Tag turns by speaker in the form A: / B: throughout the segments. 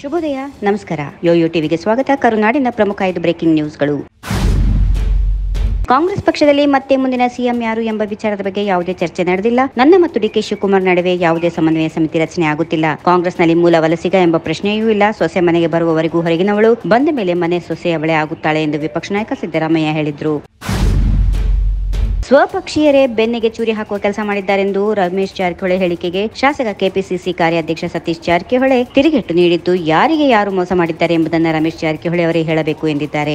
A: ಶುಭೋದಯ ನಮಸ್ಕಾರ ಯೋಯೋ ಟಿವಿಗೆ ಸ್ವಾಗತ ಕರುನಾಡಿನ ಪ್ರಮುಖ ಐದು ಬ್ರೇಕಿಂಗ್ ನ್ಯೂಸ್ಗಳು ಕಾಂಗ್ರೆಸ್ ಪಕ್ಷದಲ್ಲಿ ಮತ್ತೆ ಮುಂದಿನ ಸಿಎಂ ಯಾರು ಎಂಬ ವಿಚಾರದ ಬಗ್ಗೆ ಯಾವುದೇ ಚರ್ಚೆ ನಡೆದಿಲ್ಲ ನನ್ನ ಮತ್ತು ಡಿಕೆ ಶಿವಕುಮಾರ್ ನಡುವೆ ಯಾವುದೇ ಸಮನ್ವಯ ಸಮಿತಿ ರಚನೆ ಆಗುತ್ತಿಲ್ಲ ಕಾಂಗ್ರೆಸ್ನಲ್ಲಿ ಮೂಲ ವಲಸಿಗ ಎಂಬ ಪ್ರಶ್ನೆಯೂ ಇಲ್ಲ ಸೊಸೆ ಮನೆಗೆ ಬರುವವರೆಗೂ ಹೊರಗಿನವಳು ಬಂದ ಮೇಲೆ ಮನೆ ಸೊಸೆಯವಳೇ ಆಗುತ್ತಾಳೆ ಎಂದು ವಿಪಕ್ಷ ನಾಯಕ ಸಿದ್ದರಾಮಯ್ಯ ಹೇಳಿದ್ರು ಸ್ವಪಕ್ಷೀಯರೇ ಬೆನ್ನಿಗೆ ಚೂರಿ ಹಾಕುವ ಕೆಲಸ ಮಾಡಿದ್ದಾರೆಂದು ರಮೇಶ್ ಜಾರಕಿಹೊಳಿ ಹೇಳಿಕೆಗೆ ಶಾಸಕ ಕೆಪಿಸಿಸಿ ಕಾರ್ಯಾಧ್ಯಕ್ಷ ಸತೀಶ್ ಜಾರಕಿಹೊಳಿ ತಿರುಗೇಟು ನೀಡಿದ್ದು ಯಾರಿಗೆ ಯಾರು ಮೋಸ ಮಾಡಿದ್ದಾರೆ ಎಂಬುದನ್ನು ರಮೇಶ್ ಜಾರಕಿಹೊಳಿ ಅವರೇ ಹೇಳಬೇಕು ಎಂದಿದ್ದಾರೆ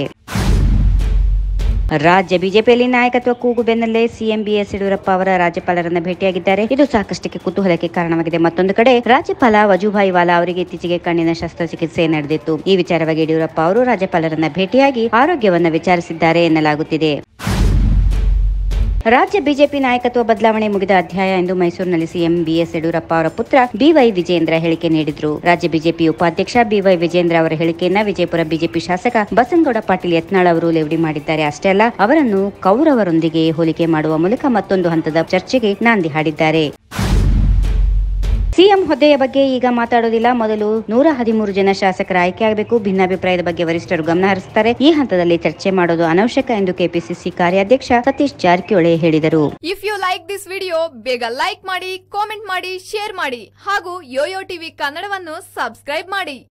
A: ರಾಜ್ಯ ಬಿಜೆಪಿಯಲ್ಲಿ ನಾಯಕತ್ವ ಕೂಗು ಬೆನ್ನಲ್ಲೇ ಸಿಎಂ ಬಿಎಸ್ ಯಡಿಯೂರಪ್ಪ ಅವರ ರಾಜ್ಯಪಾಲರನ್ನ ಭೇಟಿಯಾಗಿದ್ದಾರೆ ಇದು ಸಾಕಷ್ಟಕ್ಕೆ ಕುತೂಹಲಕ್ಕೆ ಕಾರಣವಾಗಿದೆ ಮತ್ತೊಂದು ಕಡೆ ರಾಜ್ಯಪಾಲ ವಜುಭಾಯಿ ವಾಲಾ ಅವರಿಗೆ ಇತ್ತೀಚೆಗೆ ಕಣ್ಣಿನ ಶಸ್ತ್ರಚಿಕಿತ್ಸೆ ನಡೆದಿತ್ತು ಈ ವಿಚಾರವಾಗಿ ಯಡಿಯೂರಪ್ಪ ಅವರು ರಾಜ್ಯಪಾಲರನ್ನ ಭೇಟಿಯಾಗಿ ಆರೋಗ್ಯವನ್ನ ವಿಚಾರಿಸಿದ್ದಾರೆ ಎನ್ನಲಾಗುತ್ತಿದೆ ರಾಜ್ಯ ಬಿಜೆಪಿ ನಾಯಕತ್ವ ಬದಲಾವಣೆ ಮುಗಿದ ಅಧ್ಯಾಯ ಎಂದು ಮೈಸೂರಿನಲ್ಲಿ ಸಿಎಂ ಬಿಎಸ್ ಯಡಿಯೂರಪ್ಪ ಅವರ ಪುತ್ರ ಬಿವೈ ವಿಜೇಂದ್ರ ಹೇಳಿಕೆ ನೀಡಿದ್ರು ರಾಜ್ಯ ಬಿಜೆಪಿ ಉಪಾಧ್ಯಕ್ಷ ಬಿವೈ ವಿಜೇಂದ್ರ ಅವರ ಹೇಳಿಕೆಯನ್ನ ವಿಜಯಪುರ ಬಿಜೆಪಿ ಶಾಸಕ ಬಸನಗೌಡ ಪಾಟೀಲ್ ಯತ್ನಾಳ್ ಅವರು ಲೇವಡಿ ಮಾಡಿದ್ದಾರೆ ಅಷ್ಟೇ ಅಲ್ಲ ಅವರನ್ನು ಕೌರವರೊಂದಿಗೆ ಹೋಲಿಕೆ ಮಾಡುವ ಮೂಲಕ ಮತ್ತೊಂದು ಹಂತದ ಚರ್ಚೆಗೆ ನಾಂದಿ ಹಾಡಿದ್ದಾರೆ ಸಿಎಂ ಹುದ್ದೆಯ ಬಗ್ಗೆ ಈಗ ಮಾತಾಡೋದಿಲ್ಲ ಮೊದಲು ನೂರ ಹದಿಮೂರು ಜನ ಶಾಸಕರ ಆಯ್ಕೆಯಾಗಬೇಕು ಭಿನ್ನಾಭಿಪ್ರಾಯದ ಬಗ್ಗೆ ವರಿಷ್ಠರು ಗಮನ ಹರಿಸುತ್ತಾರೆ ಈ ಹಂತದಲ್ಲಿ ಚರ್ಚೆ ಮಾಡೋದು ಅನವಶ್ಯಕ ಎಂದು ಕೆಪಿಸಿಸಿ ಕಾರ್ಯಾಧ್ಯಕ್ಷ ಸತೀಶ್ ಜಾರಕಿಹೊಳಿ ಹೇಳಿದರು
B: if you like this video ಬೇಗ ಲೈಕ್ ಮಾಡಿ ಕಾಮೆಂಟ್ ಮಾಡಿ ಶೇರ್ ಮಾಡಿ ಹಾಗೂ ಯೋಯೋ ಟಿವಿ ಕನ್ನಡವನ್ನು ಸಬ್ಸ್ಕ್ರೈಬ್ ಮಾಡಿ